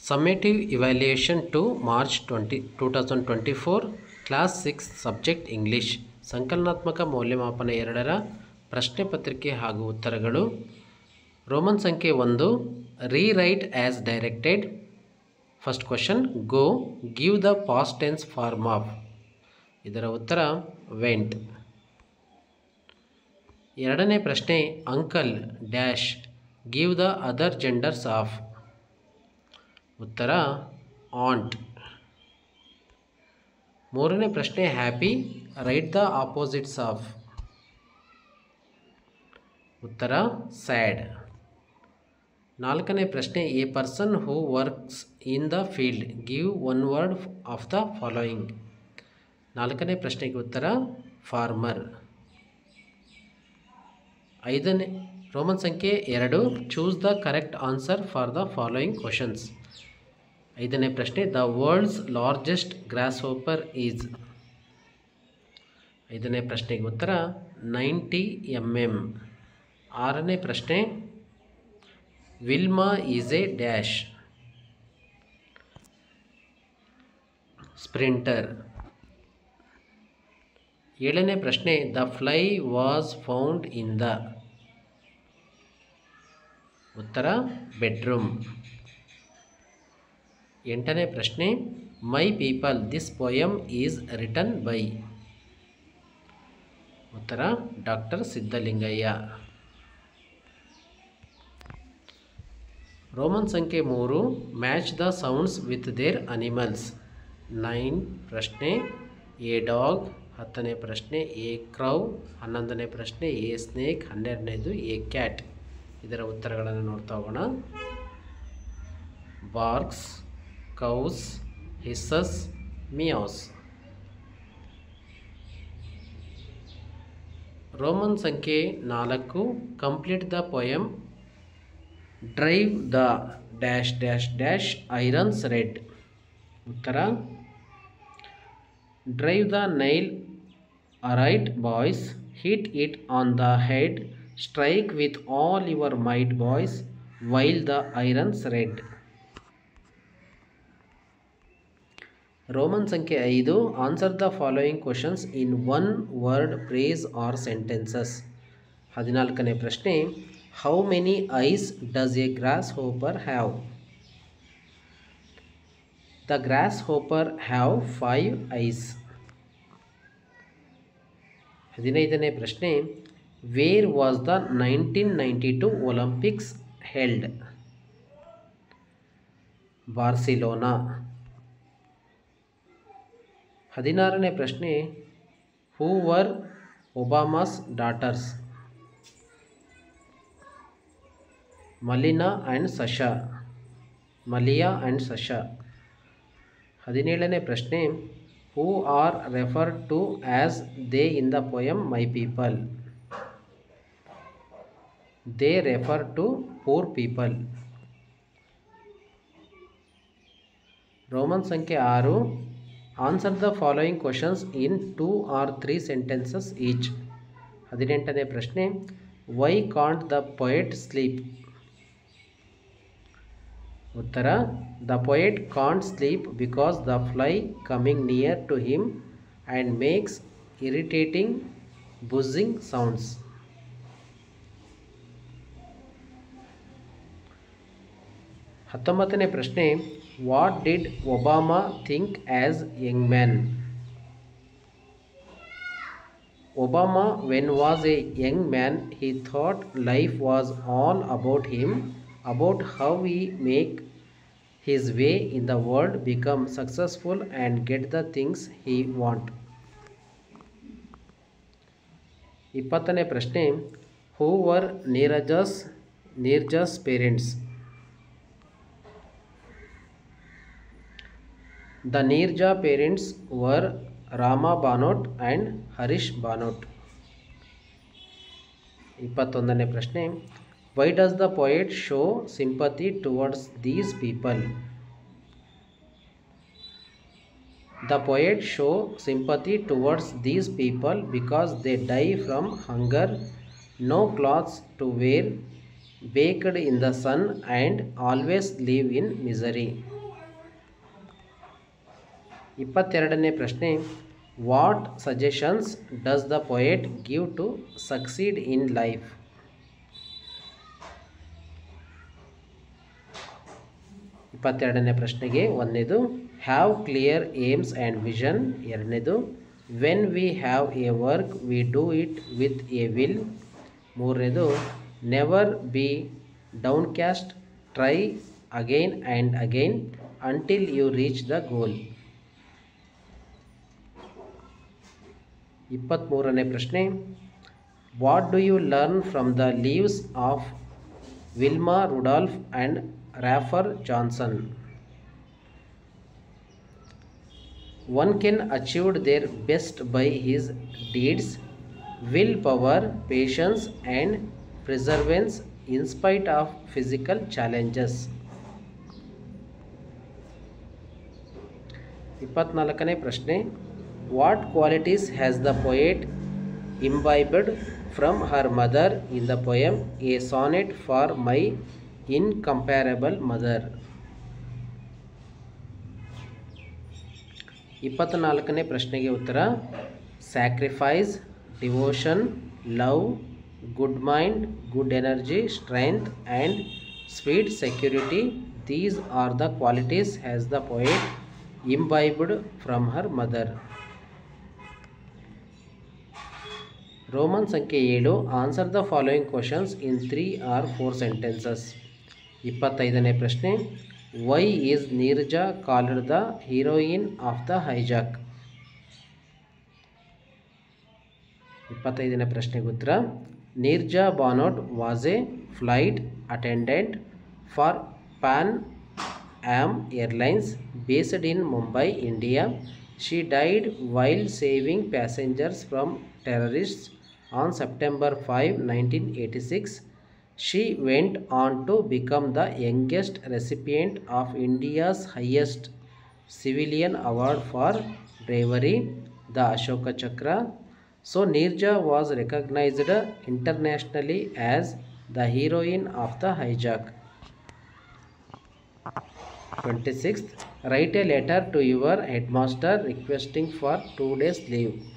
Summative evaluation two March twenty two thousand twenty four class six subject English ಸಂಕಲನಾತ್ಮಕ ಮೌಲ್ಯಮಾಪನ ಎರಡರ ಪ್ರಶ್ನೆ ಪತ್ರಿಕೆ ಹಾಗೂ ಉತ್ತರಗಳು ರೋಮನ್ ಸಂಖ್ಯೆ ಒಂದು rewrite as directed first question go give the past tense form of ಇದರ ಉತ್ತರ ವೆಂಟ್ ಎರಡನೇ ಪ್ರಶ್ನೆ uncle dash give the other genders of ಉತ್ತರ ಆಂಟ್ ಮೂರನೇ ಪ್ರಶ್ನೆ happy write the opposites of ಉತ್ತರ ಸ್ಯಾಡ್ ನಾಲ್ಕನೇ ಪ್ರಶ್ನೆ a person who works in the field give one word of the following ನಾಲ್ಕನೇ ಪ್ರಶ್ನೆಗೆ ಉತ್ತರ ಫಾರ್ಮರ್ ಐದನೇ ರೋಮನ್ ಸಂಖ್ಯೆ ಎರಡು choose the correct answer for the following questions ಐದನೇ ಪ್ರಶ್ನೆ the world's largest grasshopper is ಐದನೇ ಪ್ರಶ್ನೆಗೆ ಉತ್ತರ ನೈಂಟಿ ಎಮ್ ಎಮ್ ಆರನೇ ಪ್ರಶ್ನೆ Wilma is a dash sprinter ಏಳನೇ ಪ್ರಶ್ನೆ the fly was found in the ಉತ್ತರ ಬೆಡ್ರೂಮ್ ಎಂಟನೇ ಪ್ರಶ್ನೆ my people this poem is written by ಉತ್ತರ ಡಾಕ್ಟರ್ ಸಿದ್ಧಲಿಂಗಯ್ಯ ರೋಮನ್ ಸಂಖ್ಯೆ ಮೂರು match the sounds with there animals nine ಪ್ರಶ್ನೆ ಎ ಡಾಗ್ ಹತ್ತನೇ ಪ್ರಶ್ನೆ ಎ ಕ್ರೌ ಹನ್ನೊಂದನೇ ಪ್ರಶ್ನೆ ಎ ಸ್ನೇಕ್ ಹನ್ನೆರಡನೇದು ಎ ಕ್ಯಾಟ್ ಇದರ ಉತ್ತರಗಳನ್ನು ನೋಡ್ತಾ ಹೋಗೋಣ ಬಾರ್ಕ್ಸ್ ಕೌಸ್ ಹಿಸ್ಸಸ್ ಮಿಯಾವ್ಸ್ ರೋಮನ್ ಸಂಖ್ಯೆ ನಾಲ್ಕು complete the poem drive the dash dash dash iron's red ಉತ್ತರ drive the nail aright boys hit it on the head strike with all your might boys while the iron's red Roman ಸಂಖ್ಯೆ ಐದು answer the following questions in one word phrase or sentences ಹದಿನಾಲ್ಕನೇ ಪ್ರಶ್ನೆ how many eyes does a grasshopper have the grasshopper have five eyes ಹದಿನೈದನೇ ಪ್ರಶ್ನೆ where was the nineteen ninety two olympics held Barcelona ಹದಿನಾರನೇ ಪ್ರಶ್ನೆ who were Obama's daughters Malina and Sasha Malia and Sasha ಹದಿನೇಳನೇ ಪ್ರಶ್ನೆ who are refer to as they in the poem my people they refer to poor people Roman ಸಂಖ್ಯೆ ಆರು answer the following questions in two or three sentences each ಹದಿನೆಂಟನೇ ಪ್ರಶ್ನೆ why can't the poet sleep ಉತ್ತರ the poet can't sleep because the fly coming near to him and makes irritating ಬುಝಿಂಗ್ sounds ಹತ್ತೊಂಬತ್ತನೇ ಪ್ರಶ್ನೆ what did Obama think as young man Obama when was a young man he thought life was all about him about how we make his way in the world become successful and get the things he want ಇಪ್ಪತ್ತನೇ ಪ್ರಶ್ನೆ who were Neerja's Neerja's parents the Neerja parents were Rama Bhanot and Harish Bhanot ಇಪ್ಪತ್ತೊಂದನೇ ಪ್ರಶ್ನೆ why does the poet show sympathy towards these people the poet show sympathy towards these people because they die from hunger no clothes to wear baked in the sun and always live in misery ಇಪ್ಪತ್ತೆರಡನೇ ಪ್ರಶ್ನೆ what suggestions does the poet give to succeed in life ಇಪ್ಪತ್ತೆರಡನೇ ಪ್ರಶ್ನೆಗೆ ಒಂದನೇದು have clear aims and vision ಎರಡನೇದು when we have a work we do it with a will ಮೂರನೇದು never be downcast try again and again until you reach the goal ಇಪ್ಪತ್ತ್ಮೂರನೇ ಪ್ರಶ್ನೆ what do you learn from the lives of Wilma Rudolph and Rafer Johnson one can achieved their best by he's deeds will power patience and perseverance in spite of physical challenges ಇಪ್ಪತ್ನಾಲ್ಕನೇ ಪ್ರಶ್ನೆ what qualities has the poet imbibed from her mother in the poem a sonnet for my incomparable mother ಇಪ್ಪತ್ತ್ನಾಲ್ಕನೇ ಪ್ರಶ್ನೆಗೆ ಉತ್ತರ sacrifice devotion love good mind good energy strength and sweet security these are the qualities has the poet imbibed from her mother Roman ಸಂಖ್ಯೆ ಏಳು answer the following questions in three or four sentences ಇಪ್ಪತ್ತೈದನೇ ಪ್ರಶ್ನೆ Y is Neerja called the heroine of the hijack ಇಪ್ಪತ್ತೈದನೇ ಪ್ರಶ್ನೆಗೆ ಉತ್ತರ Neerja Bhanot was a flight attendant for Pan Am airlines based in Mumbai India she died while saving passengers from terrorists on September 5, 1986. She went on to become the youngest recipient of India's highest civilian award for bravery, the Ashoka Chakra. So, Nirja was recognized internationally as the heroine of the hijack. 26th, write a letter to your headmaster requesting for two days leave.